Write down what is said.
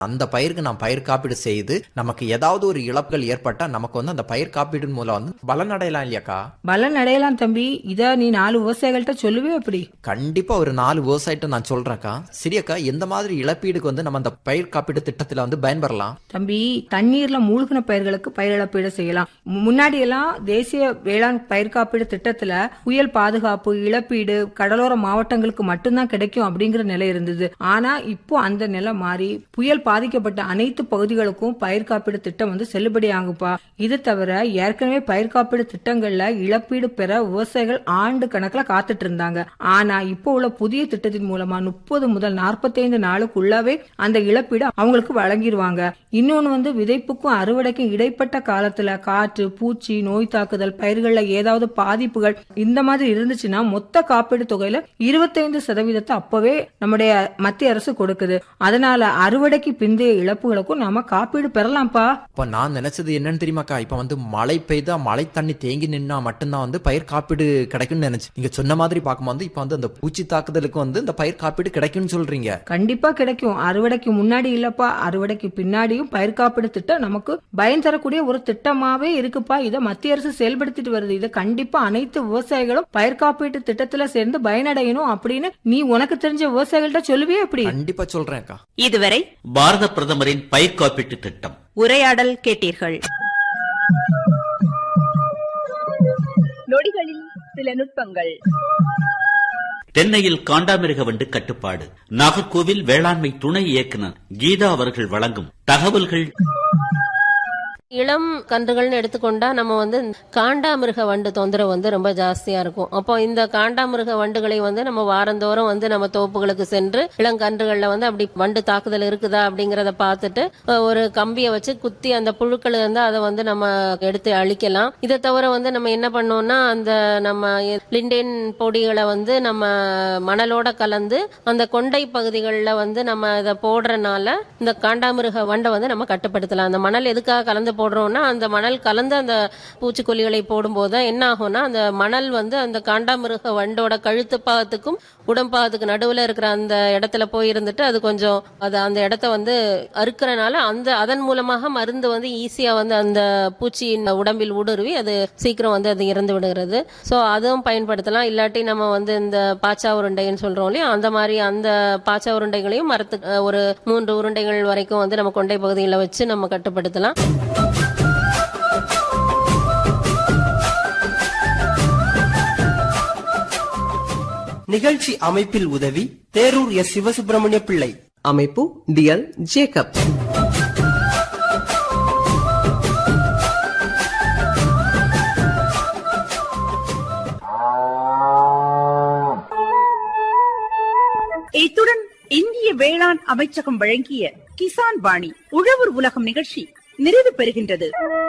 அந்த பயிருக்கு நான் பயிர் காப்பீடு செய்து நமக்கு ஏதாவது ஒரு இழப்புகள் ஏற்பட்டா நமக்கு வந்து அந்த பயிர் காப்பீடு மூலம் வந்து பலன் அடையலாம் இல்லையாக்கா பலன் அடையலாம் தம்பி இத நீ நாலு விவசாயிகள்கிட்ட சொல்லுவே அப்படி கண்டிப்பா ஒரு நாலு விவசாயிட்ட நான் சொல்றேன்க்கா சரியக்கா எந்த மாதிரி இழப்பீடுக்கு வந்து நம்ம அந்த பயிர் காப்பீடு திட்டத்துல வந்து பயன்பெறலாம் தம்பி தண்ணீர்ல மூழ்கின பயிர்களுக்கு பயிர் இழப்பீடு செய்யலாம் மு- முன்னாடி எல்லாம் தேசிய வேளாண் பயிர் காப்பீடு திட்டத்துல புயல் பாதுகாப்பு இழப்பீடு கடலோர மாவட்டங்களுக்கு மட்டும்தான் கிடைக்கும் அப்படிங்கிற நிலை இருந்தது ஆனா இப்போ அந்த நிலை மாறி புயல் பாதிக்கப்பட்ட அனைத்து பகுதிகளுக்கும் பயிர் காப்பீடு திட்டம் வந்து செல்லுபடி ஆகுப்பா இது தவிர ஏற்கனவே பயிர் காப்பீடு திட்டங்கள்ல இழப்பீடு பெற விவசாயிகள் ஆண்டு கணக்குல காத்துட்டு இருந்தாங்க ஆனா இப்போ உள்ள புதிய திட்டத்தின் மூலமா முப்பது முதல் 45 நாளுக்குள்ளவே அந்த இழப்பீடு அவங்களுக்கு வழங்கிடுவாங்க இன்னொன்னு வந்து விதைப்புக்கும் அறுவடைக்கும் இடைப்பட்ட காலத்துல காற்று பூச்சி நோய் தாக்குதல் பயிர்கள்ல ஏதாவது பாதிப்புகள் இந்த மாதிரி இருந்துச்சுன்னா மொத்த காப்பீடு தொகையில 25% சதவீதத்தை அப்பவே நம்முடைய மத்திய அரசு கொடுக்குது அதனால அறுவடைக்கு பிந்தைய இழப்புகளுக்கும் நாம காப்பீடு பெறலாம்ப்பா இப்ப நான் நினைச்சது என்னன்னு தெரியுமாக்கா இப்ப வந்து மழை பெய்தா மழை தண்ணி தேங்கி நின்னா மட்டும்தான் வந்து பயிர் காப்பீடு கிடைக்கும்னு நினைச்சு நீங்க சொன்ன மாதிரி பார்க்கும்போது இப்ப வந்து அந்த பூச்சி தாக்குதலுக்கு வந்து இந்த பயிர் காப்பீடு கிடைக்கும்னு சொல்றீங்க கண்டிப்பா கிடைக்கும் அறுவடைக்கு முன்னாடி இல்லப்பா அறுவடைக்கு பின்னாடியும் பயிர் காப்பீடு திட்டம் நமக்கு பயன் தரக்கூடிய ஒரு திட்டமாவே இருக்குப்பா இதை மத்திய அரசு செயல்படுத்திட்டு வருது இதை கண்டிப்பா அனைத்து விவசாயிகளும் பயிர் காப்பீட்டு திட்டத்துல சேர்ந்து பயனடையணும் அப்படின்னு நீ உனக்கு தெரிஞ்ச விவசாயிகள்ட்ட சொல்லுவியே அப்படி கண்டிப்பா சொல்றேன்க்கா இதுவரை பாரத பிரதமரின் பயிர் காப்பீட்டு திட்டம் உரையாடல் கேட்டீர்கள் நொடிகளில் சில நுட்பங்கள் தென்னையில் காண்டாமிருக வண்டு கட்டுப்பாடு நாகர்கோவில் வேளாண்மை துணை இயக்குனர் கீதா அவர்கள் வழங்கும் தகவல்கள் இளம் கன்றுகள்னு எடுத்துக்கொண்டா நம்ம வந்து காண்டாமிருக வண்டு தொந்தரவு வந்து ரொம்ப ஜாஸ்தியா இருக்கும் அப்போ இந்த காண்டாமிருக வண்டுகளை வந்து நம்ம வாரந்தோறும் வந்து நம்ம தோப்புகளுக்கு சென்று இளங்கன்றுகள்ல வந்து அப்படி வண்டு தாக்குதல் இருக்குதா அப்படிங்கறத பார்த்துட்டு அஹ், ஒரு கம்பியை வச்சு குத்தி அந்த புழுக்கள் இருந்தா அதை வந்து நம்ம எடுத்து அழிக்கலாம் இதை தவிர வந்து நம்ம என்ன பண்ணோம்னா அந்த நம்ம லிண்டேன் பொடிகளை வந்து நம்ம மணலோட கலந்து அந்த கொண்டை பகுதிகளில் வந்து நம்ம இதை போடுறனால இந்த காண்டாமிருக வண்டை வந்து நம்ம கட்டுப்படுத்தலாம் அந்த மணல் எதுக்காக கலந்து போடுறோம்னா அந்த மணல் கலந்து அந்த பூச்சிக்கொல்லிகளை போடும்போது தான் என்ன ஆகும்னா அந்த மணல் வந்து அந்த காண்டாமிருக வண்டோட கழுத்து பாகத்துக்கும் உடம்பாகத்துக்கு நடுவில் இருக்கிற அந்த இடத்துல போய் இருந்துட்டு அது கொஞ்சம் அது அந்த இடத்த வந்து அறுக்கிறனால அந்த அதன் மூலமாக மருந்து வந்து ஈஸியா வந்து அந்த பூச்சியின் உடம்பில் ஊடுருவி அது சீக்கிரம் வந்து அது இறந்து விடுகிறது ஸோ அதுவும் பயன்படுத்தலாம் இல்லாட்டி நம்ம வந்து இந்த பாச்சா உருண்டைன்னு சொல்றோம் இல்லையா அந்த மாதிரி அந்த பாச்சா உருண்டைகளையும் மரத்து அஹ், ஒரு மூன்று உருண்டைகள் வரைக்கும் வந்து நம்ம கொண்டை பகுதியில் வச்சு நம்ம கட்டுப்படுத்தலாம் நிகழ்ச்சி அமைப்பில் உதவி தேரூர் எஸ் சிவசுப்பிரமணிய பிள்ளை அமைப்பு டிஎல் ஜேக்கப் இத்துடன் இந்திய வேளாண் அமைச்சகம் வழங்கிய கிசான் வாணி உழவர் உலகம் நிகழ்ச்சி நிறைவு பெறுகின்றது